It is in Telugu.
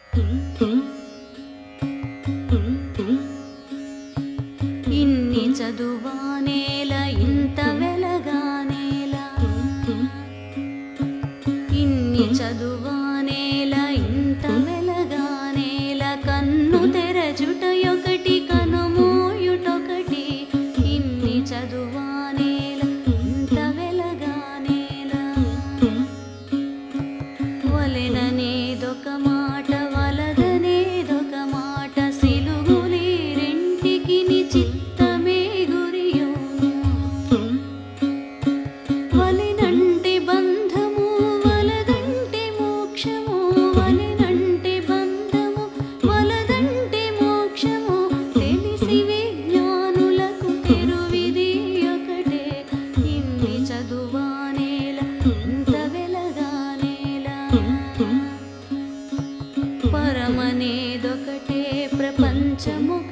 ఇన్ని చదువానేల ఇంత వెలగానేల ఇన్ని చదువానేల ఇంత వెలగానేల కన్ను తెరచుటయొకటి కనుమోయుటొకటి ఇన్ని చదువానేల ఇంత వెలగానేల వలెననేదొక మాట వలదనేదొక మాట సిలుగులి రెంటికి చిత్తమే గురియోను వలెనంటే బంధము వలదంటే మోక్షము వలెనంటే బంధము వలదంటే మోక్షము తెలిసి విజ్ఞానులకు తెరువిది ఒకటే ఇన్ని చదువానేల ఇంత వెలగానేల పరమనేదొకటే ప్రపంచము